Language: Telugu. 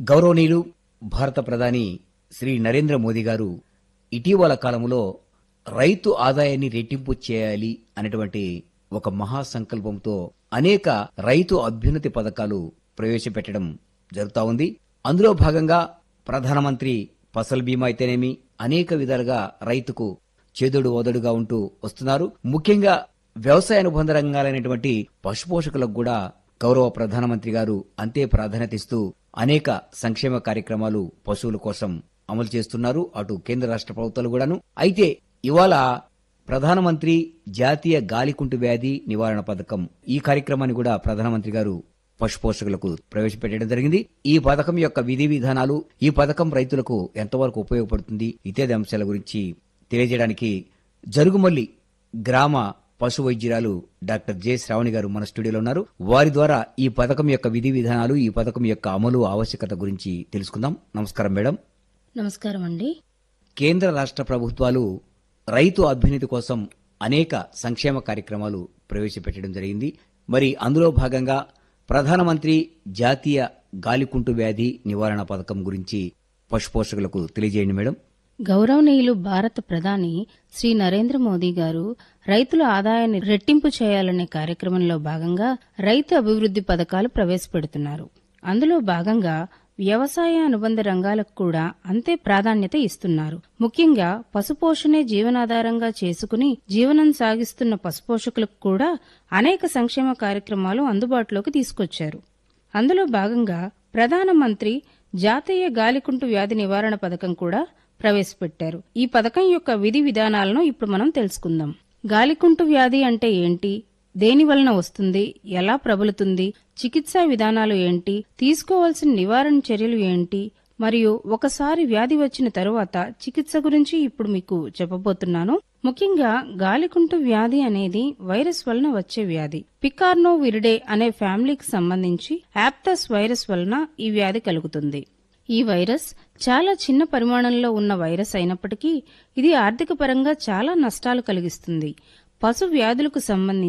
గౌరవనీయులు భారత ప్రధాని శ్రీ నరేంద్ర మోదీ గారు ఇటీవల కాలంలో రైతు ఆదాయాన్ని రెట్టింపు చేయాలి అనేటువంటి ఒక మహా సంకల్పంతో అనేక రైతు అభ్యున్నతి పథకాలు ప్రవేశపెట్టడం జరుగుతా ఉంది అందులో భాగంగా ప్రధానమంత్రి ఫసల్ బీమా అయితేనేమి అనేక విధాలుగా రైతుకు చేదుడు ఓదడుగా ఉంటూ వస్తున్నారు ముఖ్యంగా వ్యవసాయ అనుబంధ రంగాలైనటువంటి పశుపోషకులకు కూడా గౌరవ ప్రధానమంత్రి గారు అంతే ప్రాధాన్యత ఇస్తూ అనేక సంక్షేమ కార్యక్రమాలు పశువుల కోసం అమలు చేస్తున్నారు అటు కేంద్ర రాష్ట్ర ప్రభుత్వాలు కూడాను అయితే ఇవాళ ప్రధానమంత్రి జాతీయ గాలికుంటు వ్యాధి నివారణ పథకం ఈ కార్యక్రమాన్ని కూడా ప్రధానమంత్రి గారు పశుపోషకులకు ప్రవేశపెట్టడం జరిగింది ఈ పథకం యొక్క విధి విధానాలు ఈ పథకం రైతులకు ఎంతవరకు ఉపయోగపడుతుంది ఇత్యాది అంశాల గురించి తెలియజేయడానికి జరుగుమల్లి గ్రామ పశు వైద్యురాలు డాక్టర్ జె శ్రావణి గారు మన స్టూడియోలో ఉన్నారు వారి ద్వారా ఈ పథకం యొక్క విధి విధానాలు ఈ పథకం యొక్క అమలు ఆవశ్యకత గురించి తెలుసుకుందాం నమస్కారం మేడం నమస్కారం అండి కేంద్ర రాష్ట్ర ప్రభుత్వాలు రైతు అభ్యున్నతి కోసం అనేక సంక్షేమ కార్యక్రమాలు ప్రవేశపెట్టడం జరిగింది మరి అందులో భాగంగా ప్రధానమంత్రి జాతీయ గాలికుంటు వ్యాధి నివారణ పథకం గురించి పశుపోషకులకు తెలియజేయండి మేడం గౌరవనీయులు భారత ప్రధాని శ్రీ నరేంద్ర మోదీ గారు రైతుల ఆదాయాన్ని రెట్టింపు చేయాలనే కార్యక్రమంలో భాగంగా రైతు అభివృద్ధి పథకాలు ప్రవేశపెడుతున్నారు అందులో భాగంగా వ్యవసాయ అనుబంధ రంగాలకు కూడా అంతే ప్రాధాన్యత ఇస్తున్నారు ముఖ్యంగా పశుపోషణే జీవనాధారంగా చేసుకుని జీవనం సాగిస్తున్న పశుపోషకులకు కూడా అనేక సంక్షేమ కార్యక్రమాలు అందుబాటులోకి తీసుకొచ్చారు అందులో భాగంగా ప్రధానమంత్రి జాతీయ గాలికుంటు వ్యాధి నివారణ పథకం కూడా ప్రవేశపెట్టారు ఈ పథకం యొక్క విధి విధానాలను ఇప్పుడు మనం తెలుసుకుందాం గాలికుంటు వ్యాధి అంటే ఏంటి దేని వలన వస్తుంది ఎలా ప్రబలుతుంది చికిత్సా విధానాలు ఏంటి తీసుకోవాల్సిన నివారణ చర్యలు ఏంటి మరియు ఒకసారి వ్యాధి వచ్చిన తరువాత చికిత్స గురించి ఇప్పుడు మీకు చెప్పబోతున్నాను ముఖ్యంగా గాలికుంటు వ్యాధి అనేది వైరస్ వలన వచ్చే వ్యాధి పికార్నో విరిడే అనే ఫ్యామిలీకి సంబంధించి యాప్టస్ వైరస్ వలన ఈ వ్యాధి కలుగుతుంది ఈ వైరస్ చాలా చిన్న పరిమాణంలో ఉన్న వైరస్ అయినప్పటికీ ఇది ఆర్థిక పరంగా చాలా నష్టాలు కలిగిస్తుంది పశు వ్యాధులకు సంబంధించి